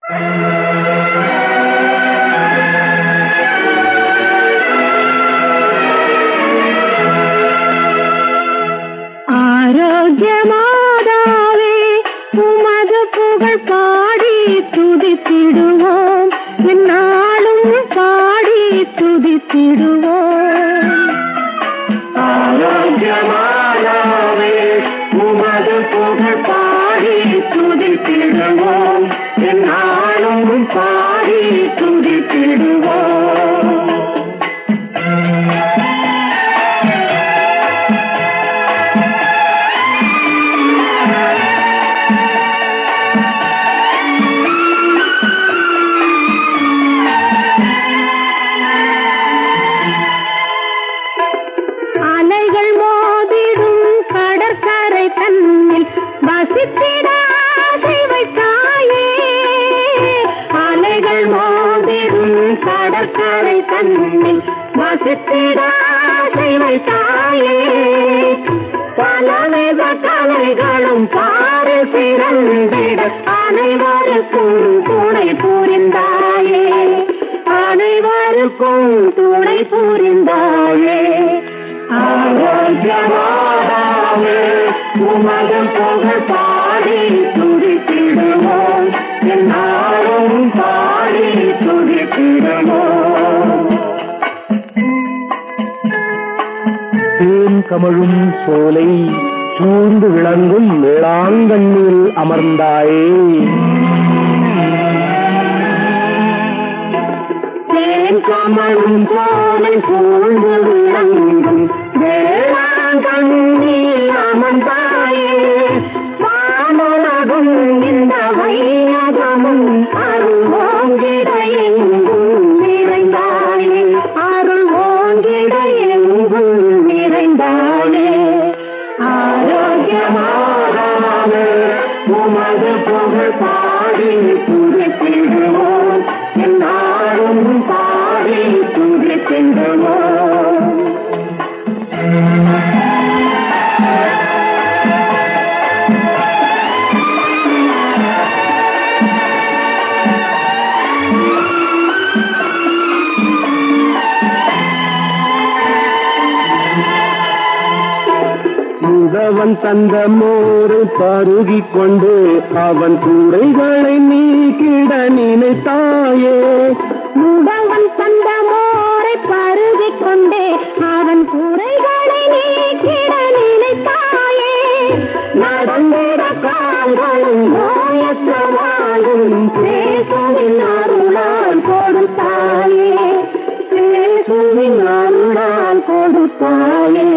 ஆரோக்கியமாதாவே உமது புகழ் பாடி துதித்திடுவோம் என்னாலும் பாடி துதித்திடுவோம் ஆரோக்கியமானாவே உமது புகழ் பாடி துதித்திடுவோம் என்னாலும் பாடி துதித்திடுவோம் அலைகள் மோதிடும் கடற்கரை தன்னில் வசித்திட ஆசை வைத்தாயே அலைகள் மோதிடும் கடற்கரை தன்னில் வசித்திட ஆசை வைத்தாயே பலவித கலைகளும் பாரு பிறந்திட அனைவருக்கும் துணை புரிந்தாயே அனைவருக்கும் துணை புரிந்தாயே ஆரோக்கியமானாவே உமது புகழ் பாடி துதித்திடுவோம் என்னாலும் பாடி துதித்திடுவோம் தேன் கமழும் சோலை சூழ்ந்து விளங்கும் வேளாங்கண்ணில் அமர்ந்தாயே தேன் கமழும் சோலை சூழ்ந்து விளங்கும் வேளாங்கண்ணில் அமர்ந்தாயே வானலகும் இந்த வையகமும் அருள் ஓங்கிட எங்கும் நிறைந்தாயே அருள் ஓங்கிட எங்கும் நிறைந்தாயே ஆரோக்கியமாகவே உமது புகழ் பாடி துதித்திடுவோம் என்னாலும் பாடி துதித்திடுவோம் உதவன் தந்த மோரை பருகிக் கொண்டு அவன் குறைகளை நீக்கிட நினைத்தாயே முடவன் தந்த மோரை பருகிக் கொண்டே அவன் குறைகளை நீக்கிட நினைத்தாயே நடந்திட கால்களும் நோயற்றவாழும் பேசுவின் அருளால் கொடுத்தாயே பேசுவின் அருளால் கொடுத்தாயே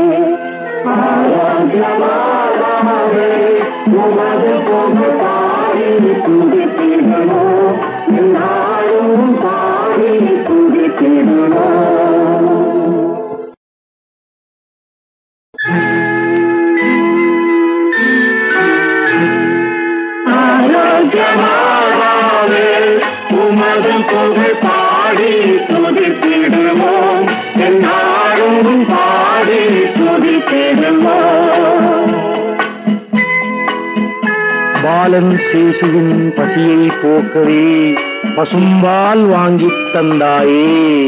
ஆரோக்கியமாகவே உமது புகழ் பாடி துதித்திடுவோம் என்னாலும் பாடி துதித்திடுவோம் ஆரோக்கியமாகவே உமது புகழ் பாடி துதித்திடுவோம் என்னாலும் பாடி துதித்திடுவோம் பாலன் சேசுவின் பசியை போக்கவே பசும்பால் வாங்கித் தந்தாயே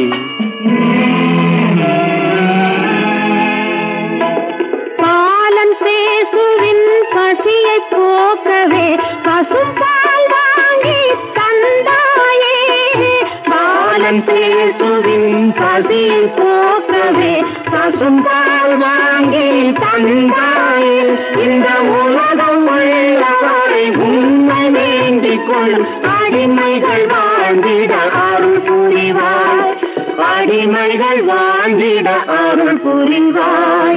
பாலன் சேசுவின் பசியை போக்கவே பசும்பால் வாங்கி தந்தாயே பாலன் சேசுவின் பசியை போக்கவே பசும்பால் வாங்கி தந்தாயே இந்த உலகம் உள்ளவரை உண்மை வேண்டிக் கொள்ளும் அடிமைகள் வாழ்ந்திட அருள் புரிவாய் அடிமைகள் வாழ்ந்திட அருள் புரிவாய்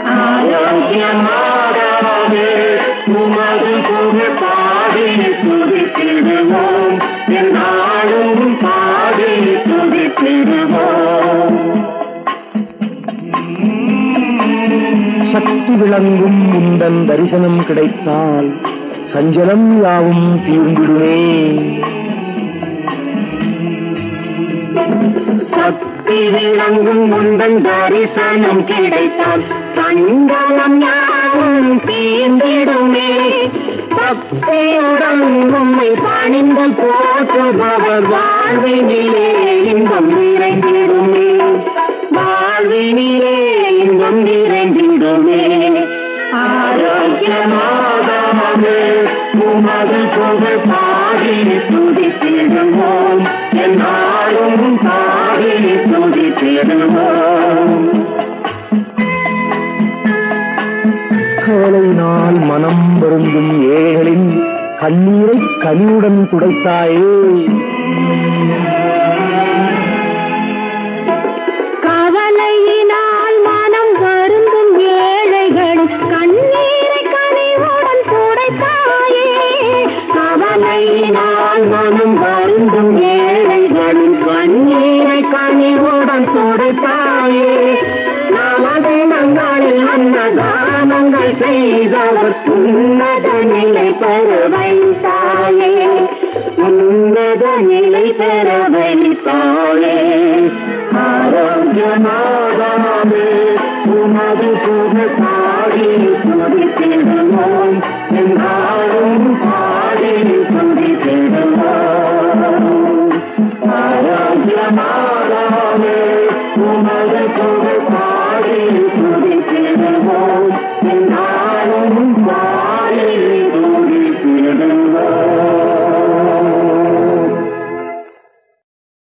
ஆரோக்கியமாகவே உமது புகழ் பாடி துதித்திடுவோம் என்னாலும் பாடி துதித்திடுவோம் சக்தி விளங்கும் உந்தன் தரிசனம் கிடைத்தால் சஞ்சலம் யாவும் தீர்ந்திடுமே சக்தி விளங்கும் முந்தன் தரிசனம் கிடைத்தால் சஞ்சலம் யாவும் தீர்ந்திடுமே பக்தியுடன் உம்மை பணிந்த போ போற்றுபவர் வாழ்வினிலே இன்பம் நிறைந்திடுமே வாழ்வினிலே இன்பம் நிறைந்திடுமே ஆரோக்கியமாதாமே உமது புகழ் பாடி துதித்திடுவோம் என்னாலும் பாடி துதித்திடுவோம் கவலையினால் மனம் வருந்தும் ஏழைகளின் கண்ணீரை கனியுடன் துடைத்தாயே கவலையினால் மனம் வருந்தும் ஏழைகளும் கண்ணீரை கனிவுடன் துடைத்தாயே கவலையினால் மனம் வருந்தும் ஏழைகளின் கண்ணீரை கனிவுடன் துடைத்தாயே நமது நங்களில் அன்னதானங்கள் செய்தவர் உன்னத நிலை பெற வைத்தாயே உன்னத நிலை பெற வைத்தாயே ஆரோக்கியமாகவே உமது புகழ் பாடி துதித்திடுவோம்